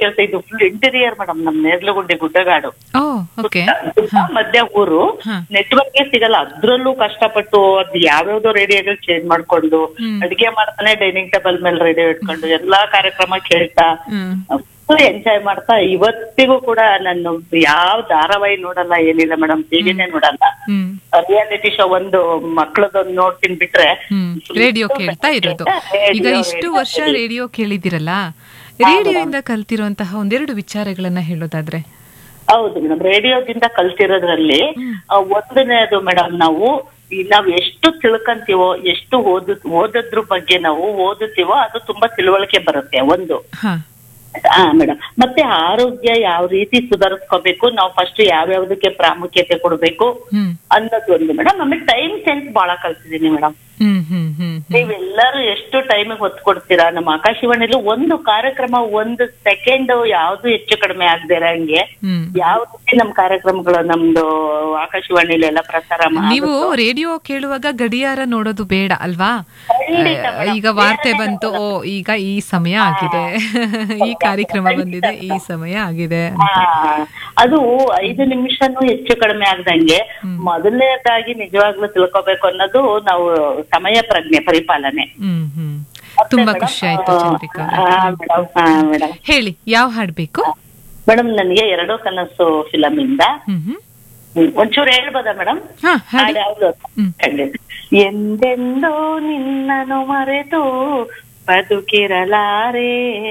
ಕೆಲಸ ಇದು full interior madam ನಮ್ ನೇರ್ಲಗುಂಡಿ ಗುಡ್ಡಗಾಡು ಓ ಓಕೆ ಸುತ್ತ ಮಧ್ಯ ಊರು ಹಾ. ನೆಟ್ವರ್ಕ್ ಸಿಗಲ್ಲ ಅದ್ರಲ್ಲೂ ಕಷ್ಟಪಟ್ಟು ಅದ್ ಯಾವ್ಯಾವ್ದೋ ರೇಡಿಯೋಗಳು ಚೇಂಜ್ ಮಾಡ್ಕೊಂಡು ಹ್ಮ್. ಅಡಿಗೆ ಮಾಡ್ತಾನೆ ಡೈನಿಂಗ್ ಟೇಬಲ್ ಮೇಲೆ ರೇಡಿಯೋ ಇಟ್ಕೊಂಡು ಎಲ್ಲಾ ಕಾರ್ಯಕ್ರಮ ಕೇಳ್ತಾ ಹ್ಮ್ ಫುಲ್ ಎಂಜಾಯ್ ಮಾಡ್ತಾ ಇವತ್ತಿಗೂ ಕೂಡ ನಾನು ಯಾವ ಧಾರಾವಾಹಿ ನೋಡಲ್ಲ ಏನಿಲ್ಲ ಮೇಡಮ್ ಟಿವಿನೇ ನೋಡಲ್ಲ ಹ್ಮ್ ರಿಯಾಲಿಟಿ ಶೋ ಒಂದು ಮಕ್ಕಳದೊಂದು ನೋಡ್ತೀನಿ ಬಿಟ್ರೆ ಹ್ಮ್ ರೇಡಿಯೋ ಕೇಳ್ತಾ ಇರೋದು ಈಗ ರೇಡಿಯೋ, ಇಷ್ಟು ರೇಡಿಯೋ. ವರ್ಷ ರೇಡಿಯೋ ಕೇಳಿದಿರಲ್ಲ ರೇಡಿಯೋಯಿಂದ ಕಲ್ತಿರುವಂತಹ ಒಂದೆರಡು ವಿಚಾರಗಳನ್ನ ಹೇಳೋದಾದ್ರೆ ಹೌದು ಮೇಡಮ್ ರೇಡಿಯೋದಿಂದ ಕಲ್ತಿರೋದ್ರಲ್ಲಿ ಆ, ಒಂದನೇದು ಮೇಡಮ್ ನಾವು ಈ ನಾವ್ ಎಷ್ಟು ತಿಳ್ಕಂತೀವೋ ಎಷ್ಟು ಓದ ಓದೋದ್ರ ಬಗ್ಗೆ ನಾವು ಓದುತ್ತೀವೋ ಅದು ತುಂಬಾ ತಿಳುವಳಿಕೆ ಬರುತ್ತೆ ಒಂದು ಹಾ ಹಾ ಮೇಡಮ್ ಮತ್ತೆ ಆರೋಗ್ಯ ಯಾವ ರೀತಿ ಸುಧಾರಿಸ್ಕೋಬೇಕು ನಾವು ಫಸ್ಟ್ ಯಾವ್ಯಾವ್ದಕ್ಕೆ ಪ್ರಾಮುಖ್ಯತೆ ಕೊಡ್ಬೇಕು ಹ್ಮ್ ಅನ್ನೋದು ಒಂದು ಮೇಡಮ್ ಆಮೇಲೆ ಟೈಮ್ ಸೆನ್ಸ್ ಬಹಳ ಕಲ್ತಿದೀನಿ ಮೇಡಮ್ ಹ್ಮ್ ಹ್ಮ್ ಹ್ಮ್ ಹ್ಮ್ ನೀವೆಲ್ಲರೂ ಎಷ್ಟು ಟೈಮಿಗೆ ಹೊತ್ತು ಕೊಡ್ತೀರಾ ನಮ್ಮ ಆಕಾಶವಾಣಿಲಿ ಒಂದು ಕಾರ್ಯಕ್ರಮ ಒಂದು ಸೆಕೆಂಡ್ ಯಾವ್ದು ಹೆಚ್ಚು ಕಡಿಮೆ ಆಗದೆ ಇರಂಗೆ ಹ್ಮ್ ಯಾವ ರೀತಿ ನಮ್ ಕಾರ್ಯಕ್ರಮಗಳು ನಮ್ದು ಆಕಾಶವಾಣಿಲಿ ಎಲ್ಲ ಪ್ರಸಾರ ಮಾ- ನೀವು ರೇಡಿಯೋ ಕೇಳುವಾಗ ಗಡಿಯಾರ ನೋಡೋದು ಬೇಡ ಅಲ್ವಾ ಖಂಡಿತ ಆ, ಈಗ ವಾರ್ತೆ ಬಂತು ಓ ಈಗ ಈ ಸಮಯ ಆಗಿದೆ ಈ ಕಾರ್ಯಕ್ರಮ ಬಂದಿದೆ ಈ ಸಮಯ ಆಗಿದೆ ಹಾ, ಅದು ಐದು ನಿಮಿಷನೂ ಹೆಚ್ಚು ಕಡಿಮೆ ಆಗ್ದಂಗೆ ಮೊದಲನೇದಾಗಿ ನಿಜವಾಗ್ಲೂ ತಿಳ್ಕೊಬೇಕು ಅನ್ನೋದು ನಾವು ಸಮಯ ಪ್ರಜ್ಞೆ ಪರಿಪಾಲನೆ ಹ್ಮ್ ಹ್ಮ್ ತುಂಬಾ ಖುಷಿ ಆಯ್ತು ಚಂದ್ರಿಕಾ ಅವ್ರೆ. ಮೇಡಮ್ ಹಾ ಮೇಡಮ್ ಹೇಳಿ ಯಾವ ಹಾಡ್ ಬೇಕು ಮೇಡಮ್ ನನಗೆ ಎರಡೋ ಕನಸು ಫಿಲಮ್ ಇಂದ ಹ್ಮ್ ಹ್ಮ್ ಹ್ಮ್, ಒಂಚೂರು ಹೇಳ್ಬೋದಾ ಮೇಡಮ್ ಹಾ ಹಾಡಿ ಯಾವ್ದು ಹ್ಮ್. ಖಂಡಿತ ಎಂದೆಂದೋ ನಿನ್ನನು ಮರೆತು ಬದುಕಿರಲಾರೆ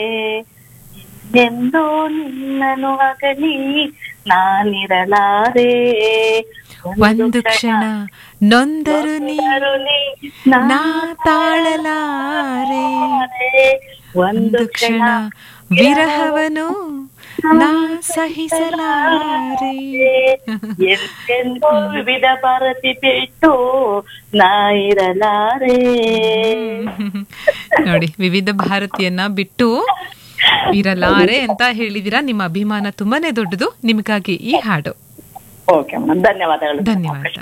ಎಂದೋ ನಿನ್ನನು ಅಗಲಿ ನಾನಿರಲಾರೆ ಒಂದು ಕ್ಷಣ ನೊಂದರು ನೀ ನಾ ತಾಳಲಾರೆ ಒಂದು ಕ್ಷಣ ವಿರಹವನು ನಾ ಸಹಿಸಲಾರೆ ಎಂದೆಂದೋ ವಿವಿಧ ಭಾರತಿ ಬಿಟ್ಟು ನಾ ಇರಲಾರೆ ನೋಡಿ ವಿವಿಧ ಭಾರತೀಯನ್ನ ಬಿಟ್ಟು ಇರಲಾರೆ ಅಂತ ಹೇಳಿದಿರಾ ನಿಮ್ಮ ಅಭಿಮಾನ ತುಂಬಾನೇ ದೊಡ್ಡದು ನಿಮಗಾಗಿ ಈ ಹಾಡು ಓಕೆ ಮೇಡಮ್ ಧನ್ಯವಾದಗಳು ಧನ್ಯವಾದ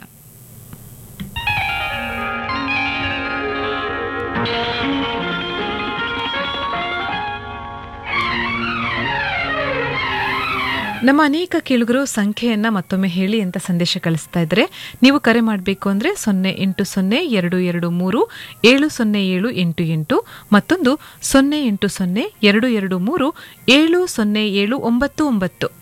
ನಮ್ಮ ಅನೇಕ ಕೇಳುಗರು ಸಂಖ್ಯೆಯನ್ನ ಮತ್ತೊಮ್ಮೆ ಹೇಳಿ ಅಂತ ಸಂದೇಶ ಕಳಿಸ್ತಾ ಇದ್ದಾರೆ ನೀವು ಕರೆ ಮಾಡಬೇಕು ಅಂದ್ರೆ ಸೊನ್ನೆ ಎಂಟು ಸೊನ್ನೆ ಎರಡು ಎರಡು ಮೂರು ಏಳು ಸೊನ್ನೆ ಏಳು ಎಂಟು ಎಂಟು ಮತ್ತೊಂದು ಸೊನ್ನೆ ಎಂಟು ಸೊನ್ನೆ ಎರಡು ಎರಡು ಮೂರು ಏಳು ಸೊನ್ನೆ ಏಳು ಒಂಬತ್ತು ಒಂಬತ್ತು